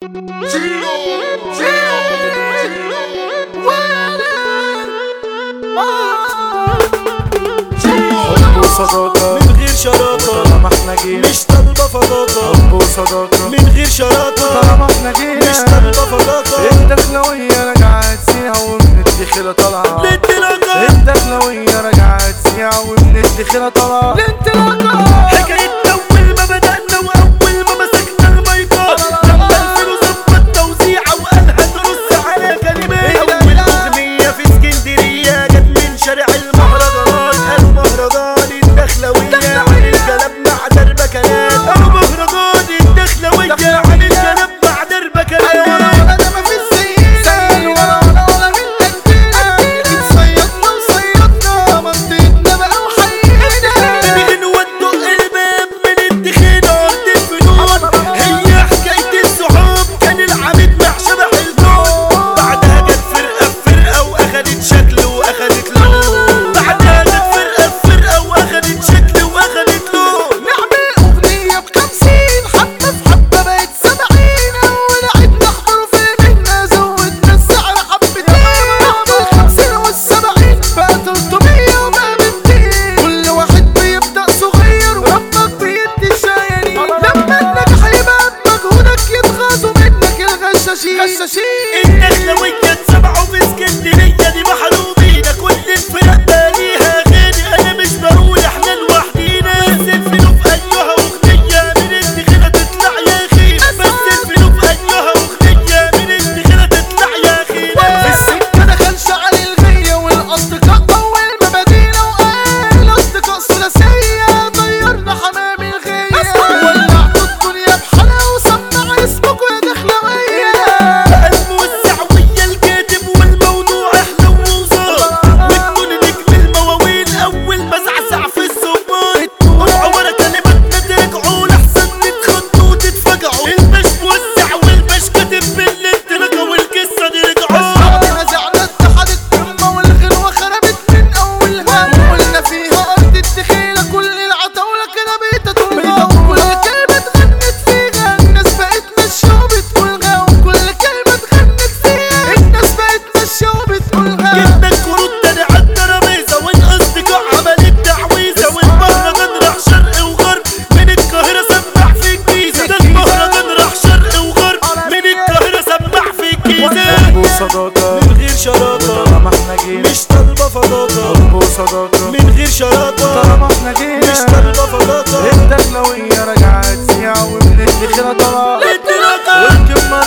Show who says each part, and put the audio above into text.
Speaker 1: حب وصداقة
Speaker 2: من غير شراكة
Speaker 1: طالما احنا جينا
Speaker 2: مش طالبة فضاقة
Speaker 1: حب وصداقة
Speaker 2: من غير شراكة
Speaker 1: طالما احنا جينا
Speaker 2: مش طالبة فضاقة
Speaker 1: الدخلوية راجعة تسيع ومن الدخلة طالعة
Speaker 2: للانطلاقة
Speaker 1: الدخلوية راجعة تسيع ومن الدخلة طالعة الانطلاقة
Speaker 2: حكايتنا أول ما بدأنا وأول ما مسكنا المايكات لما الفلوس ظبط توزيعة وقالها ترص على كلمات أول أغنية في اسكندرية جت من شارع المهرجانات المهرجان الدخلوية عن الكلام مع دربكنات المهرجان الدخلوية عن الكلام مع دربكنات
Speaker 1: انا ما في زينا ولا ولا ولا من قدنا اتصيدنا وصيدنا منطقتنا بقى وحينا
Speaker 2: من ودق الباب من الدخينة أرض الفنون هي حكاية الصحاب كان العميد مع شبح الكون بعدها جت فرقة بفرقة وأخدت شكل وأخدت لون بعدها جت فرقة بفرقة وأخدت شكل وأخدت لون
Speaker 1: نعمل اغنية بخمسين حتى في حبة بقت سبعين اول عيد نحضر في منا زودنا السعر حبتين بعد الخمسين والسبعين بقى تلتمية وبقى بمتين كل واحد بيبدأ صغير وربك بيدي الشايرين لما النجاح يبقى بمجهودك يتغاظوا منك الغشاشين غشاشين
Speaker 2: الدخلوية اتسمعوا في اسكندرية دي محرومينا كل الفرق بقى ليها أغاني أنا مش بقول إحنا لوحدينا بس الفلوس أيها أغنية من الدخلة تطلع يا أخينا بس الفلوس أيها أغنية من الدخلة تطلع يا أخينا
Speaker 1: في السكة دخل شعر الغية والأصدقاء أول ما بدينا وقال الأصدقاء ثلاثية طيرنا حمام الغية ولعتوا الدنيا بحلا وسمع اسمكوا يا دخلوية
Speaker 2: الموزع ويا الكاتب والموضوع احلى ووصال وانتوا نجم المواويل اول ما زعزع في الزباط اوعوا ورا كلماتنا ترجعوا لحسن تتخضوا وتتفجعوا الباش موزع والباش كاتب بالانطلاقه والقصه دي رجعوا
Speaker 1: أصحابي نزعنا اتحاد القمة والغنوة خربت من أولها وقلنا فيها أرض الدخيلة كل العتاولة كده بيتتولها وكل كلمة اتغنت فيها الناس بقت ماشية وبتقولها وكل كلمة اتغنت فيها الناس بقت ماشية وبتقولها
Speaker 2: جبنا الكروت تاني على الترابيزه والاصدقاء عملت تعويذه والمهرجان راح شرق وغرب من القاهره سمع في الجيزه ده المهرجان راح شرق وغرب من القاهره سمع في الجيزه
Speaker 1: حب وصداقة
Speaker 2: من غير شراكه
Speaker 1: طالما احنا جينا
Speaker 2: مش طالبه فضاقه
Speaker 1: حب وصداقة
Speaker 2: من غير شراكه
Speaker 1: طالما احنا جينا
Speaker 2: مش طالبه فضاقه
Speaker 1: الدخلوية راجعة تسيع ومن الدخلة طالعة
Speaker 2: الانطلاقه
Speaker 1: والكم